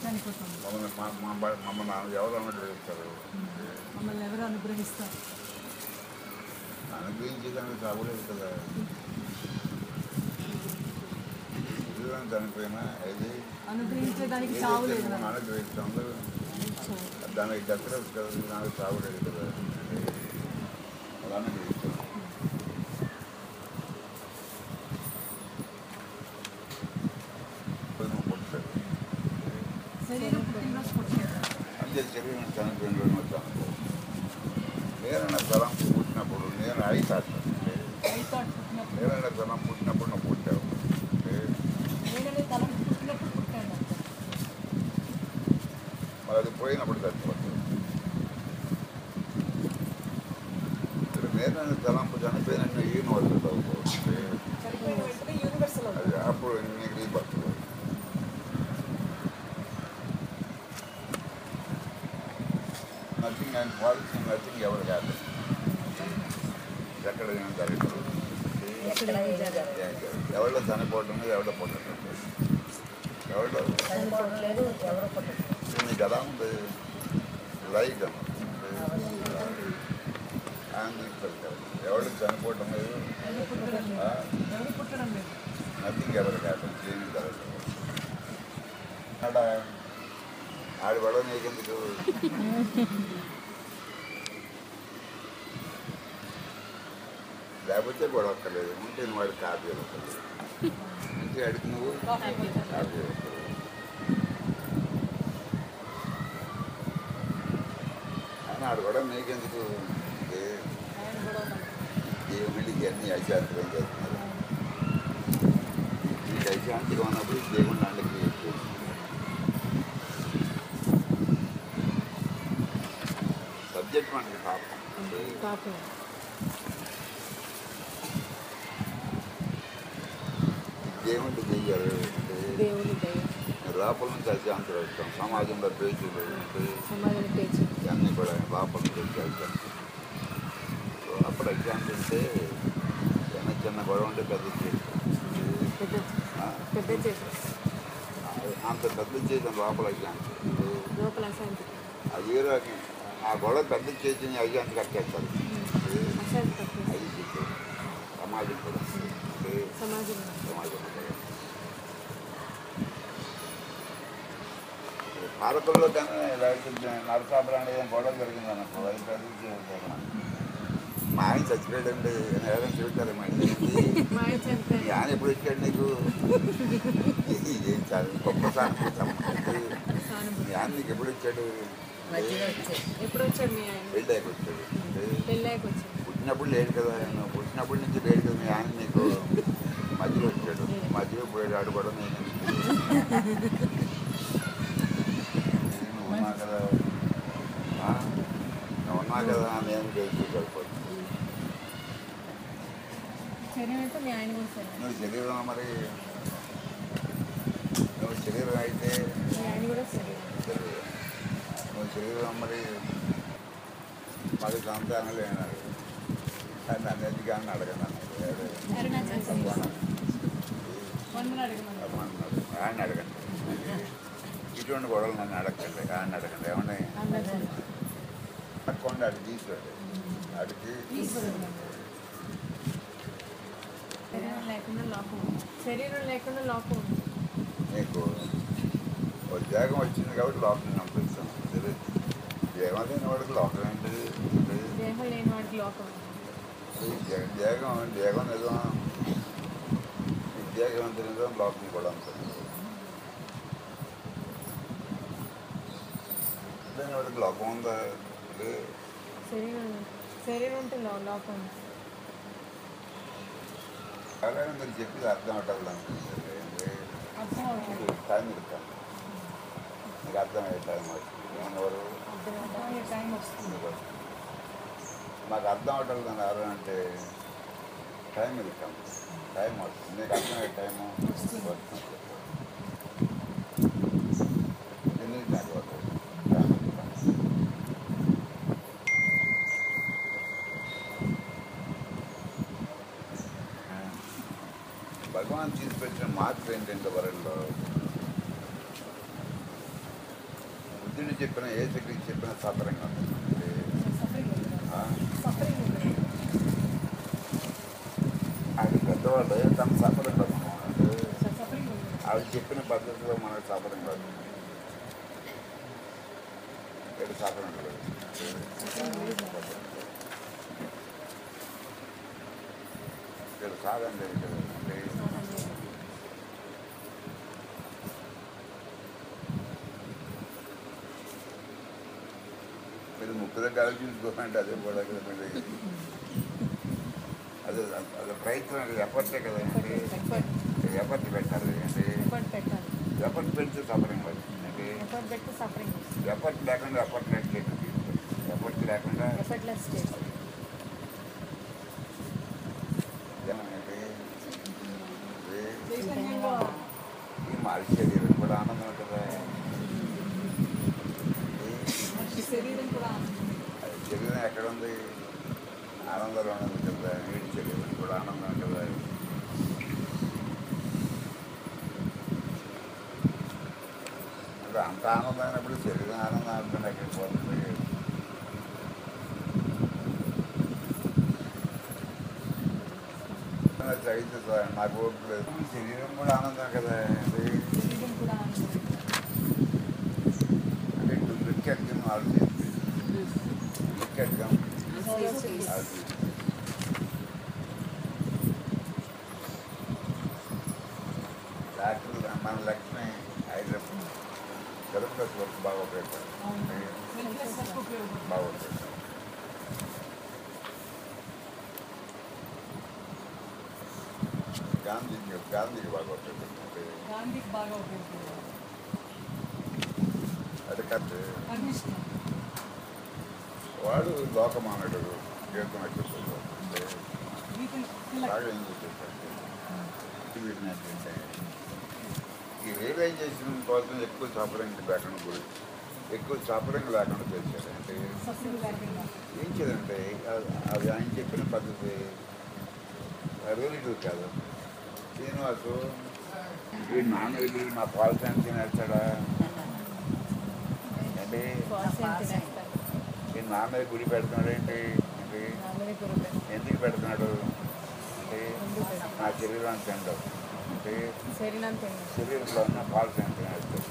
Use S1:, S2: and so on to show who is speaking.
S1: చనిపోతాం
S2: మమ్మల్ని మా మా బ- మమ్మల్ని ఎవరు అనుగ్రహిస్తారు
S1: మమ్మల్ని ఎవరు అనుగ్రహిస్తారు
S2: అనుగ్రహించేదానికి చావలేదు కదా ఇల్లు చనిపోయినా అది
S1: అనుగ్రహించేదానికి
S2: ఏదైతే
S1: చావు లేదు
S2: మనం అనుగ్రహిస్తామో దానికి దగ్గర కదా నాకు చావలేదు కదా అది అనుగ్రహిస్తాం పోయిన పుట్టాడు
S1: శరీరం పుట్టినరోజు పుట్టాడు
S2: అంతే శరీరం చనిపోయిన రోజు వచ్చాను నేనన్న తలం పుట్టినప్పుడు నేను అయితాను
S1: అయితే పుట్టినప్పుడు
S2: నేనన్న తలం పుట్టినప్పుడు నువ్వు పుట్టావు
S1: నేననే తలం పుట్టినప్పుడు పుట్టాడు
S2: మరి అది పోయినప్పుడు చచ్చిపోతుంది ఇప్పుడు నేనన్న తలంపు చనిపోయిన ఈయన వదులుతావు
S1: చనిపోయిన వెంటనే యూనివర్సల్
S2: అది అప్పుడు నీకు rebirth nothing and false nothing ఎవరు కాదు ఎక్కడ ఏం జరగదు ఎవరిలో చనిపోవడం లేదు ఎవరిలో పుట్టడం లేదు ఎవరిలో
S3: చనిపోవట్లేదు ఎవరు పుట్టలేదు
S2: నీకు ఎలా ఉంది లైట్ ఎవరు చనిపోవడం లేదు
S1: ఎవరు పుట్టడం లేదు ఎవరు పుట్టడం లేదు
S2: నథింగ్ ఎవరు కాదు ఏమీ జరగదు ఆడ ఆడి గొడవ నీకెందుకు లేకపోతే గొడవ ఒక్కలేదు ఉంటే నువ్వు వాడికి కాపీ ఇవ్వక్కర్లేదు అంటే అడిగి నువ్వు కాపీ ఇవ్వక్కర్లేదు అని ఆడు కూడా నీకెందుకు ఏ-
S1: ఆయన కూడా
S2: దేవుడికి అన్ని అశాంతిగా చేస్తున్నారు ఈ అశాంతిగా ఉన్నప్పుడు దేవుడిని అండకి సబ్జెక్ట్ మనకి పాపం
S3: పాపం
S2: దేవుడికి చెయ్యాలి
S3: దేవుని దయ
S2: లోపల నుంచి అశాంతులు వస్తాం సమాజంలో పేజీలు
S3: సమాధాన పేచి
S2: అన్నీ కూడా లోపల నుంచి అశాంతి సో అప్పుడు అశాంతి ఉంటే చిన్న చిన్న గొడవ ఉంటే పెద్ద చేసి
S3: పెద్ద పెద్ద చేసి
S2: అంత పెద్ద చేసిన లోపల అశాంతి
S3: లోపల అశాంతి
S2: అది ఏ రకం ఆ గొడవ పెద్ద చేసి అశాంతి కట్టేస్తారు
S3: అశాంతి తక్కువ
S2: అది చేసే సమాజం కూడా అంటే
S3: సమాజంలో
S2: సమాజం కూడా పాలకుల్లో కానీ లేకపోతే నరసాపురం ఏదైనా గొడవ జరిగింది అనుకో అది పెద్ద చేసేసారు మా ఆయన చచ్చిపోయాడండి ఎవరైనా చెబుతారు మా ఇంటి
S3: మా ఆయన చనిపోయారు
S2: మీ ఆయన ఎప్పుడు వచ్చాడు నీకు ఏం చాలా గొప్ప సానుభూతం మీ ఆయన నీకు ఎప్పుడు వచ్చాడు
S3: ఎప్పుడు వచ్చాడు మీ ఆయన
S2: పెళ్ళాక వచ్చాడు
S3: పెళ్ళాక వచ్చాడు
S2: పుట్టినప్పుడు లేడు కదా ఆయన పుట్టినప్పటి నుంచి లేడు కదా మీ ఆయన నీకు మధ్యలో వచ్చాడు మధ్యలో పోయాడు ఆడు కూడా నేను నువ్వు ఉన్నా కదా ఆ? నువ్వు ఉన్నా కదా నేను చేసి సరిపోతుంది
S3: శరీరం అయితే మీ ఆయన కూడా సరే
S2: నువ్వు శరీరం మరి నువ్వు శరీరం అయితే
S3: మీ ఆయన కూడా శరీరం
S2: శరీరం నువ్వు శరీరం మరి మాకు సంతానం లేనాడు కానీ నన్ను ఎందుకు అని అడగను
S1: వందలు అడగమని
S2: అన్నాడు ఆయన అడగండి ఇటువంటి గొడవలు నన్ను అడగండి ఆయన అడగండి ఏమన్నా
S3: అందరూ
S2: అడగకుండా అది తీసుకోండి అడిగి
S1: ఈశ్వరుడు
S3: శరీరం లేకుండా లోపం ఉంది. శరీరం లేకుండా లోపం ఉంది.
S2: నీకు ఒక దేహం వచ్చింది కాబట్టి లోపల పంపిస్తాం తెలియదు దేహం లేని వాడికి లోపల ఏంటిది
S3: దేహం లేని వాడికి లోపం ఉంది.
S2: ఈ దే- దేహం దేహం నిజం ఈ దేహం అంత నిజం లోపం కూడా అంత నిజం. లేని వాడికి లోపం ఉందా లేదు.
S3: శరీరం శరీరం ఉంటే లో- లోపం ఉంది.
S2: అలాగే మీరు చెప్పింది అర్థం అవటాలు అనిపిస్తుంది
S1: అర్థం అవుతుంది
S2: టైం ఇస్తాను నీకు అర్థమయ్యే టైం వచ్చింది ఎవరు
S1: అర్థమయ్యే టైం వస్తుంది
S2: నాకు అర్థం అవటం లేదు ఎవరు అంటే టైం ఇస్తాం టైం వస్తుంది నీకు అర్థమయ్యే టైము వస్తుంది ఎన్ని నాకు వస్తుంది టైం ఇస్తాం భగవాన్ తీసుకొచ్చిన మార్పు ఏంటంటే వరల్లో బుద్ధుడు చెప్పిన ఏ శక్తికి చెప్పిన సఫరంగా ఉంది అంటే,
S1: సఫరింగ్ ఉంది
S2: ఆ,
S1: సఫరింగ్ ఉంది
S2: అది పెద్దవాళ్ళు తమ సఫరంగా ఉన్నాం అంటే
S1: సఫరింగ్ ఉంది
S2: ఆవిడ చెప్పిన పద్ధతిలో మనకు సఫరం కాదు ఇక్కడ సఫరం లేదు ఇక్కడ సాధన లేదు కదా అంటే మీరు ముక్కు దగ్గర చూసుకోవాలంటే అదే కూడా కదా మళ్ళీ. అదే అదే ప్రయత్నం ఎఫర్టే కదా అంటే
S3: ఎఫర్ట్
S2: ఎఫర్ట్ పెట్టాలి అంటే
S3: ఎఫర్ట్ పెట్టాలి
S2: ఎఫర్ట్ పెడితే సఫరింగ్ కాదు అంటే
S3: ఎఫర్ట్ పెడితే సఫరింగ్ వస్తుంది
S2: ఎఫర్ట్ లేకుండా ఎఫర్ట్ లెస్ ఎఫర్ట్ లేకుండా
S3: ఎఫర్ట్లెస్ స్టేట్
S2: ఏమంటే
S1: చైతన్యంగా
S2: ఈ మనిషి శరీరం కూడా ఆనందం కదా
S1: మనిషి శరీరం కూడా ఆనందం.
S2: అది శరీరం ఎక్కడ ఉంది ఆనందంలో ఉన్నది కదా వీడి శరీరం కూడా ఆనందం కదా అంటే అంత ఆనందం అయినప్పుడు శరీరం ఆనందం అనుకుని ఎక్కడికి పోతుంది చదివితే సార్ నాకు ఓపిక లేదు శరీరం కూడా ఆనందం కదా అది
S1: శరీరం కూడా ఆనందం.
S2: అంటే to look at them also look at them also doctor మన లక్ష్మి హైదరాబాద్ సెలబ్రస్ వర్క్ బాగా ఉపయోగపడుతుంది
S1: Selfless work ఉపయోగపడుతుంది.
S2: బాగా ఉపయోగపడుతుంది గాంధీ గాంధీకి బాగా ఉపయోగపడుతుంది
S1: గాంధీకి బాగా ఉపయోగపడుతుంది
S2: అది కరెక్ట్
S1: అగ్నిష్ట
S2: వాడు లోకమానుడు కీర్తన చెప్తాడు అంటే
S1: వీటిని ఇలా
S2: బాగా ఏం చెప్పాడు వీటిని ఏంటంటే ఈ రియలైజేషన్ కోసం ఎక్కువ సఫరింగ్ లేకుండా గురి ఎక్కువ సఫరింగ్ లేకుండా చేశాడు అంటే
S1: సఫరింగ్ లేకుండా
S2: ఏం చేయాలంటే అది- అది ఆయన చెప్పిన పద్ధతి రిలేటివ్ కాదు శ్రీనివాసు ఈ నాన్న వెళ్ళి మా పాలసీ తినేస్తాడా అంటే ఈ నాన్న గుడి పెడుతున్నాడు ఏంటి అంటే ఎందుకు పెడుతున్నాడు అంటే నా శరీరాన్ని తింటాడు అంటే
S3: శరీరం తిన్నాను
S2: శరీరంలో ఉన్న పాలసీ తినేస్తాడు